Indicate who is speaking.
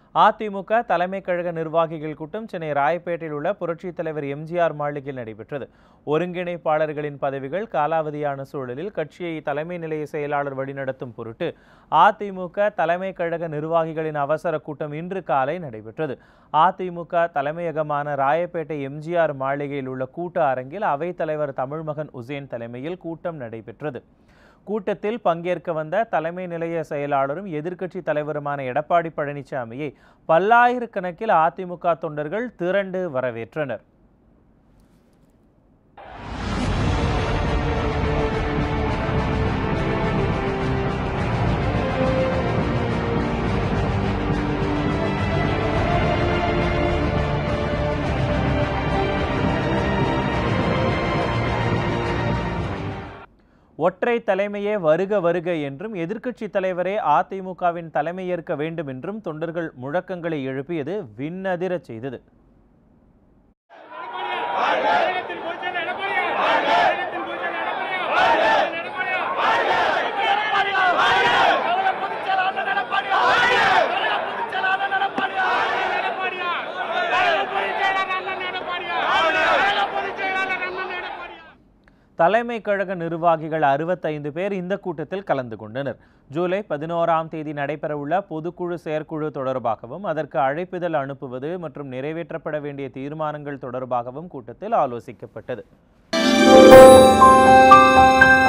Speaker 1: அதிமுக தலைமை கழக நிர்வாகிகள் கூட்டம் சென்னை ராயப்பேட்டையில் உள்ள புரட்சித் தலைவர் எம்ஜிஆர் மாளிகையில் நடைபெற்றது ஒருங்கிணைப்பாளர்களின் பதவிகள் காலாவதியான சூழலில் கட்சியை தலைமை நிலைய செயலாளர் வழிநடத்தும் பொருட்டு அதிமுக தலைமை கழக நிர்வாகிகளின் அவசர கூட்டம் இன்று காலை நடைபெற்றது அதிமுக தலைமையகமான ராயப்பேட்டை எம்ஜிஆர் மாளிகையில் உள்ள கூட்ட அரங்கில் அவைத்தலைவர் தமிழ்மகன் உசேன் தலைமையில் கூட்டம் நடைபெற்றது கூட்டத்தில் பங்கேற்க வந்த தலைமை நிலைய செயலாளரும் எதிர்க்கட்சி தலைவருமான எடப்பாடி பழனிசாமியை பல்லாயிரக்கணக்கில் அதிமுக தொண்டர்கள் திரண்டு வரவேற்றனர் ஒற்றை தலைமையே வருக வருக என்றும் எதிர்க்கட்சி தலைவரே அதிமுகவின் தலைமையேற்க வேண்டும் என்றும் தொண்டர்கள் முழக்கங்களை எழுப்பியது விண்ணதிரச் செய்தது
Speaker 2: தமிழகத்தின் பொதுச்செயலர் எடப்பாடியா தமிழகத்தின் பொதுச்செயலர் எடப்பாடியா எடப்பாடியா தமிழக பொதுச்செயலர் அண்ணன் எடப்பாடியா தமிழக பொதுச்செயலர் அண்ணன் எடப்பாடியா எடப்பாடியா தமிழக பொதுச்செயலர் அண்ணன் எடப்பாடியா தமிழக பொதுச்செயலர் அண்ணன் எடப்பாடியா
Speaker 1: தலைமை கழக நிர்வாகிகள் அறுபத்தைந்து பேர் இந்த கூட்டத்தில் கலந்து கொண்டனர் ஜூலை பதினோராம் தேதி நடைபெறவுள்ள பொதுக்குழு செயற்குழு தொடர்பாகவும் அதற்கு அழைப்பிதழ் அனுப்புவது மற்றும் நிறைவேற்றப்பட வேண்டிய தீர்மானங்கள் தொடர்பாகவும் கூட்டத்தில் ஆலோசிக்கப்பட்டது